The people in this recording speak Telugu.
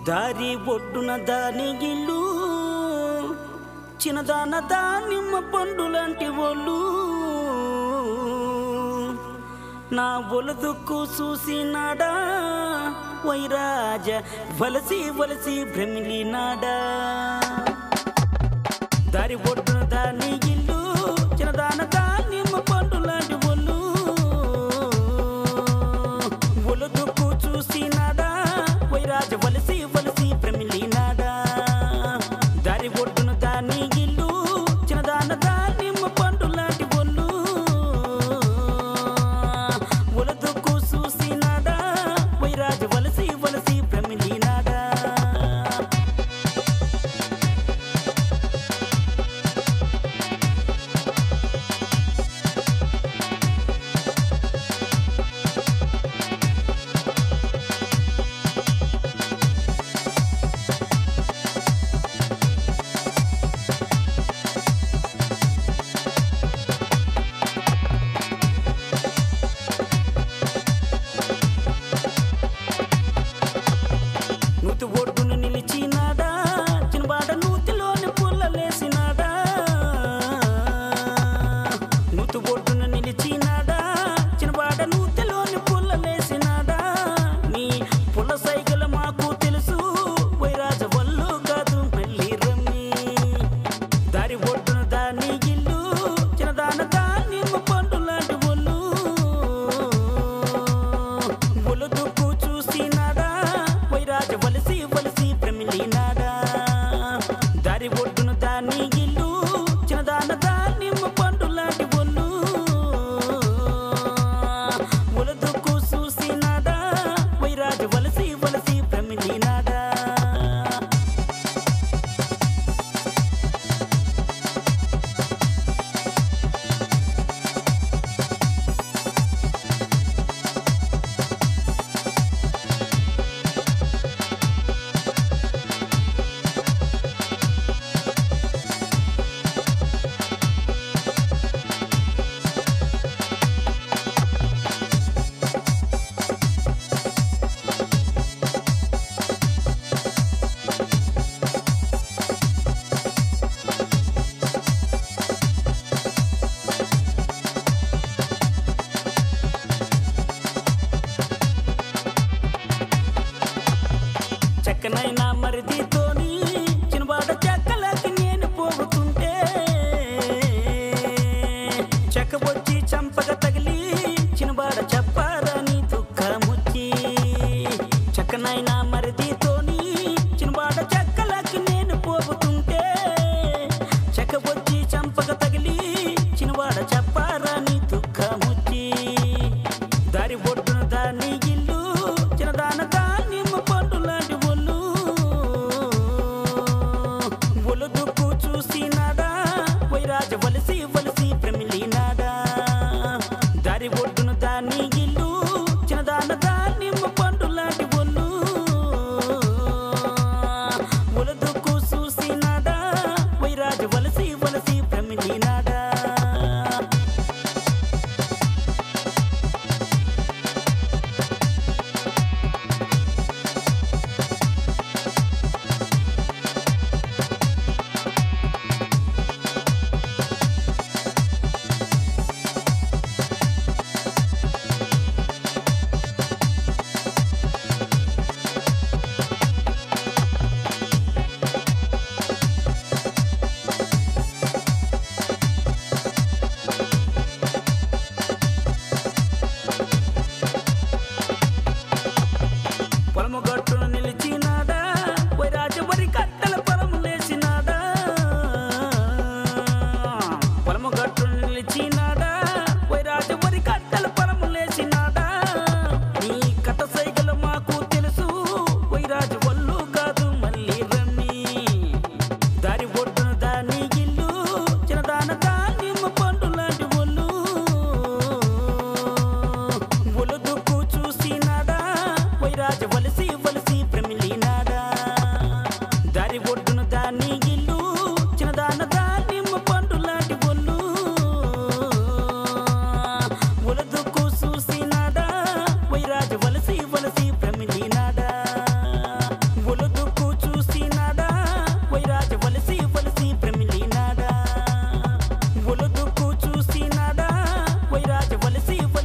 దారి ఒడ్డున దాని గిల్లు చిన్నదాన దానిమ్మ పండు లాంటి ఒళ్ళు నా ఒలదుక్కు చూసినాడా వైరాజ వలసి వలసి భ్రమిలినాడా దారి ఒడ్డున దాని ఇల్లు చిన్నదాన దానిమ్మ పండు లాంటి ఒళ్ళు ఒలదుక్కు చూసినాడా వైరాజ వలసి వలసి భ్రమిలినాడా దారి ఒడ్డున దాని ఇల్లు చిన్నదాన దానిమ్మ పండు లాంటి ఒళ్ళు ఒలదుక్కు చూసినాడా వైరాజ వలసి వలసి భ్రమిలినాడా నూతి ఒడ్డున నిలిచినాడా చిన్నబాడ నూతిలోని పుల్లలేసినాడా నూతి ఒడ్డున నిలిచినాడా చిన్నబాడ నూతిలోని పుల్లలేసినాడా నీ పుల్ల సైగల మాకు తెలుసు వైరాజ వల్లు కాదు మళ్ళీ రమ్మి దారి ఒడ్డున దాని ఇల్లు చిన్నదాన దాని పండు లాంటి ఒళ్ళు ఒలుదుకు చూసినాడా వైరాజ వలసి వలసి భ్రమిలినాడా దారి ఒడ్డున దాని ఇల్లు చిన్నదాన దాని పండు లాంటి ఒళ్ళు ఒలుదుకు చూసినాడా వైరాజ వలసి వలసి భ్రమిలినాడా చక్కనైనా మరిదితోని చిన్నబాట చెక్కలకి నేను పోగుతుంటే చెక్క వచ్చి చంపక తగిలి చిన్నబాట చెప్పారని దుఃఖముచ్చి చక్కనైనా మరిదితోని చిన్నబాట చెక్కలకి నేను పోగుతుంటే చెక్క వచ్చి చంపక తగిలి చిన్నవాడ చెప్పారని దుఃఖముచ్చి దారి ఒడ్డున దాని ఇల్లు చిన్నదాన దానిమ్మ పండు లాంటి ఒళ్ళు ఒలుదుకు చూసినాడా వైరాజ వలసి వలసి భ్రమిలినాడా దారి ఒడ్డున దాని ఇల్లు చిన్నదాన దానిమ్మ పండు లాంటి ఒళ్ళు కలిసి